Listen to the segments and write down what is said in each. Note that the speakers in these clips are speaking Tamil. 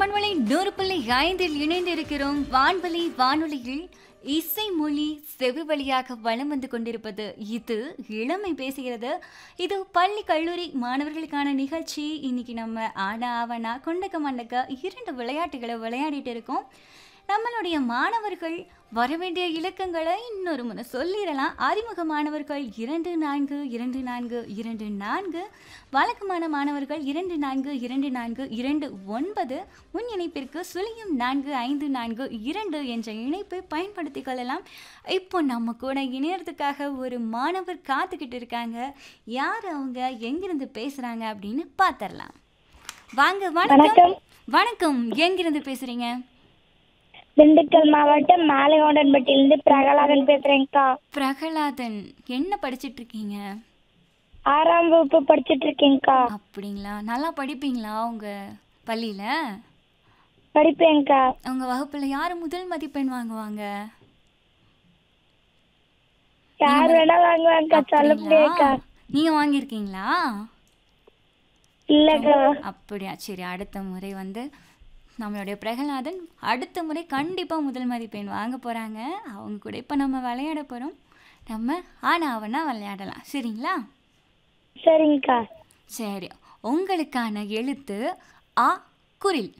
வானொலி நூறு புள்ளி ஐந்தில் இணைந்திருக்கிறோம் வான்வழி வானொலியில் இசை மொழி செவி வழியாக வலம் வந்து கொண்டிருப்பது இது இளமை பேசுகிறது இது பள்ளி கல்லூரி மாணவர்களுக்கான நிகழ்ச்சி இன்னைக்கு நம்ம ஆனா ஆவனா கொண்டக்க மண்டக்க இரண்டு விளையாட்டுகளை விளையாடிட்டு இருக்கோம் நம்மளுடைய மாணவர்கள் வரவேண்டிய இலக்கங்களை இன்னொரு முறை சொல்லிடலாம் அறிமுக மாணவர்கள் இரண்டு நான்கு இரண்டு நான்கு இரண்டு நான்கு வழக்கமான மாணவர்கள் இரண்டு நான்கு இரண்டு நான்கு இரண்டு ஒன்பது முன் இணைப்பிற்கு சுழியம் நான்கு ஐந்து நான்கு இரண்டு என்ற இணைப்பை பயன்படுத்திக் கொள்ளலாம் இப்போ நம்ம கூட இணையறதுக்காக ஒரு மாணவர் காத்துக்கிட்டு இருக்காங்க யார் அவங்க எங்கிருந்து பேசுறாங்க அப்படின்னு பார்த்துடலாம் வாங்க வணக்கம் வணக்கம். வணக்கம் எங்கிருந்து பேசுறீங்க திண்டுக்கல் மாவட்டம் மாலைகொண்டன்பட்டியிலிருந்து பிரகலாதன் பேசுறேங்க்கா பிரகலாதன் என்ன படிச்சிட்டு இருக்கீங்க ஆறாம் வகுப்பு படிச்சிட்டு இருக்கேங்க்கா அப்படிங்களா நல்லா படிப்பீங்களா உங்க பள்ளியில படிப்பேங்க்கா உங்க வகுப்புல யாரு முதல் மதிப்பெண் வாங்குவாங்க யார் வேணா வாங்குவாங்கக்கா சொல்ல முடியாதுக்கா அப்படிங்களா? நீங்க வாங்கியிருக்கீங்களா இல்லக்கா அப்படியா சரி அடுத்த முறை வந்து நம்மளுடைய பிரகலாதன் அடுத்த முறை கண்டிப்பாக முதல் மதிப்பெண் வாங்க போகிறாங்க அவங்க கூட இப்போ நம்ம விளையாட போகிறோம் நம்ம ஆனா அவனா விளையாடலாம் சரிங்களா சரிங்கக்கா சரி உங்களுக்கான எழுத்து ஆ குரில்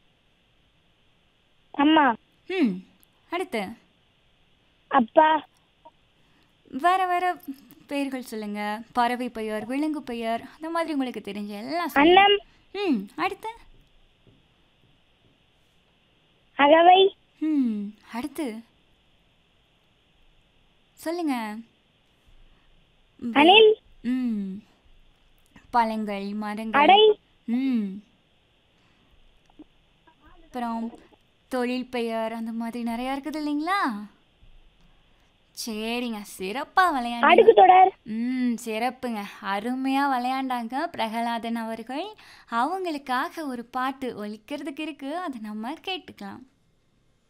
அம்மா ம் அடுத்து அப்பா வேற வேற பெயர்கள் சொல்லுங்க பறவை பெயர் விலங்கு பெயர் அந்த மாதிரி உங்களுக்கு தெரிஞ்ச எல்லாம் சொல்லுங்க. அண்ணம் ம் அடுத்து அகவை ம் அடுத்து சொல்லுங்க அணில் ம் பழங்கள் மரங்கள் அடை ம் அப்புறம் தொழில் பெயர் அந்த மாதிரி நிறைய இருக்குது இல்லைங்களா சரிங்க சிறப்பா விளையாண்டு அடுக்கு தொடர் ம் சிறப்புங்க அருமையாக விளையாண்டாங்க பிரகலாதன் அவர்கள் அவங்களுக்காக ஒரு பாட்டு ஒலிக்கிறதுக்கு இருக்கு அதை நம்ம கேட்டுக்கலாம்